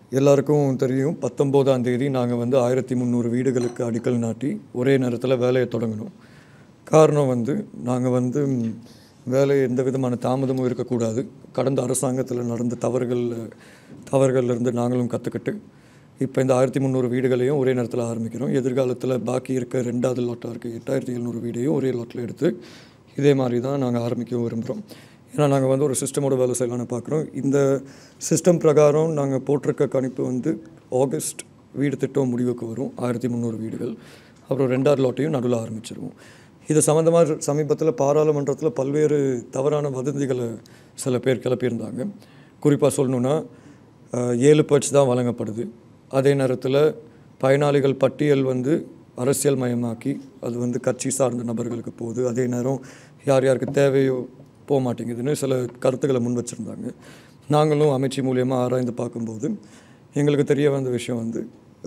எல்லாருக்கும் தெரியும் பத்தொம்போதாம் தேதி நாங்கள் வந்து ஆயிரத்தி முந்நூறு வீடுகளுக்கு அடிக்கல் நாட்டி ஒரே நேரத்தில் வேலையை தொடங்கினோம் காரணம் வந்து நாங்கள் வந்து ம், வேலை எந்த விதமான தாமதமும் இருக்கக்கூடாது கடந்த அரசாங்கத்தில் நடந்த தவறுகள் தவறுகள்லேருந்து நாங்களும் கற்றுக்கிட்டு இப்போ இந்த ஆயிரத்தி முந்நூறு வீடுகளையும் ஒரே நேரத்தில் ஆரம்பிக்கிறோம் எதிர்காலத்தில் பாக்கி இருக்க ரெண்டாவது லாட்டாக இருக்க எட்டாயிரத்தி எழுநூறு வீடையும் ஒரே லாட்டில் எடுத்து இதே மாதிரி தான் நாங்கள் ஆரம்பிக்க விரும்புகிறோம் ஏன்னா நாங்கள் வந்து ஒரு சிஸ்டமோட வேலை செய்யலாம்னு பார்க்குறோம் இந்த சிஸ்டம் பிரகாரம் நாங்கள் போட்டிருக்க கணிப்பு வந்து ஆகஸ்ட் வீடு திட்டம் முடிவுக்கு வரும் ஆயிரத்தி முந்நூறு வீடுகள் அப்புறம் ரெண்டாவது லாட்டையும் நடுவில் ஆரம்பிச்சிருவோம் இது சம்மந்தமாக சமீபத்தில் பாராளுமன்றத்தில் பல்வேறு தவறான வதந்திகளை சில பேர் கிளப்பியிருந்தாங்க குறிப்பாக சொல்லணுன்னா அஹ், ஏழு பர்ச் தான் வழங்கப்படுது அதே நேரத்தில் பயனாளிகள் பட்டியல் வந்து அரசியல் மயமாக்கி அது வந்து கட்சி சார்ந்த நபர்களுக்கு போகுது அதே நேரம் யார் யாருக்கு தேவையோ போக மாட்டேங்குதுன்னு சில கருத்துக்களை முன் வச்சுருந்தாங்க நாங்களும் அமைச்சு மூலியமாக ஆராய்ந்து பார்க்கும்போது எங்களுக்கு தெரிய வந்த விஷயம் வந்து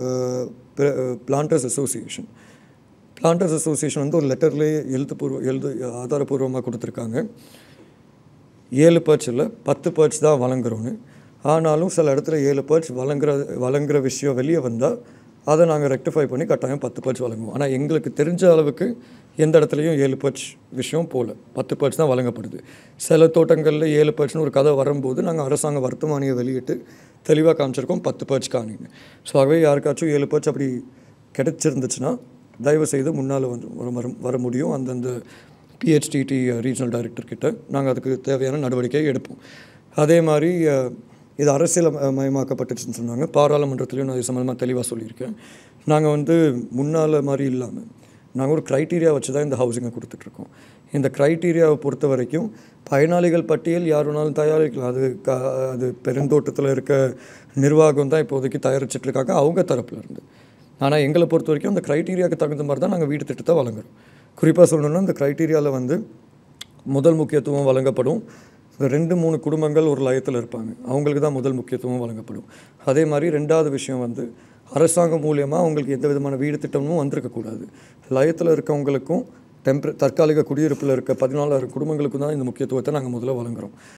பிளான்டர்ஸ் அசோசியேஷன் பிளான்டர்ஸ் அசோசியேஷன் வந்து ஒரு லெட்டர்லேயே எழுத்துப்பூர்வ எழுது ஆதாரப்பூர்வமாக கொடுத்துருக்காங்க ஏழு பர்ச் இல்லை பத்து பர்ச் தான் வழங்குறோன்னு ஆனாலும் சில இடத்துல ஏழு பர்ச் வழங்குற வழங்குற விஷயம் வெளியே வந்தால் அதை நாங்கள் ரெக்டிஃபை பண்ணி கட்டாயம் பத்து பர்ச் வழங்குவோம் ஆனால் எங்களுக்கு தெரிஞ்ச அளவுக்கு எந்த இடத்துலையும் ஏழு பர்ச் விஷயம் போகல பத்து பர்ச் தான் வழங்கப்படுது சில தோட்டங்களில் ஏழு பர்ச்னு ஒரு கதை வரும்போது நாங்கள் அரசாங்க வர்த்தமானியை வெளியிட்டு தெளிவாக காமிச்சிருக்கோம் பத்து பர்ச் காணின்னு ஸோ ஆகவே யாருக்காச்சும் ஏழு பர்ச் அப்படி கிடைச்சிருந்துச்சுன்னா தயவு செய்து முன்னால் வந்து வர வர- வர முடியும் அந்தந்த பிஹெச்டிடி ரீஜனல் டைரக்டர் கிட்ட நாங்கள் அதுக்கு தேவையான நடவடிக்கையை எடுப்போம் அதே மாதிரி அஹ், இது அரசியல் ம- மயமாக்கப்பட்டுச்சுன்னு சொன்னாங்க பாராளுமன்றத்துலேயும் நான் இது சம்மந்தமாக தெளிவாக சொல்லியிருக்கேன் நாங்கள் வந்து முன்னால் மாதிரி இல்லாமல் நாங்கள் ஒரு க்ரைட்டீரியா வச்சு தான் இந்த ஹவுசிங்கை கொடுத்துட்ருக்கோம் இந்த க்ரைட்டீரியாவை பொறுத்த வரைக்கும் பயனாளிகள் பட்டியல் யார் வேணாலும் தயாரிக்கலாம் அது க அது பெருந்தோட்டத்தில் இருக்க நிர்வாகம் தான் இப்போதைக்கு தயாரிச்சிட்டு இருக்காங்க அவங்க தரப்புல இருந்து ஆனால் எங்களை பொறுத்த வரைக்கும் அந்த க்ரைட்டீரியாவுக்கு தகுந்த மாதிரி தான் நாங்கள் வீடு திட்டத்தை வழங்குறோம் குறிப்பாக சொல்லணும்னா இந்த க்ரைட்டீரியாவில் வந்து முதல் முக்கியத்துவம் வழங்கப்படும் இந்த ரெண்டு மூணு குடும்பங்கள் ஒரு லயத்தில் இருப்பாங்க அவங்களுக்கு தான் முதல் முக்கியத்துவம் வழங்கப்படும் அதே மாதிரி ரெண்டாவது விஷயம் வந்து அரசாங்கம் மூலியமாக அவங்களுக்கு எந்த விதமான வீடு திட்டமும் வந்திருக்கக்கூடாது லயத்தில் இருக்கவங்களுக்கும் டெம்பர தற்காலிக குடியிருப்பில் இருக்க பதினாலாயிரம் குடும்பங்களுக்கும் தான் இந்த முக்கியத்துவத்தை நாங்கள் முதல்ல வழங்குறோம்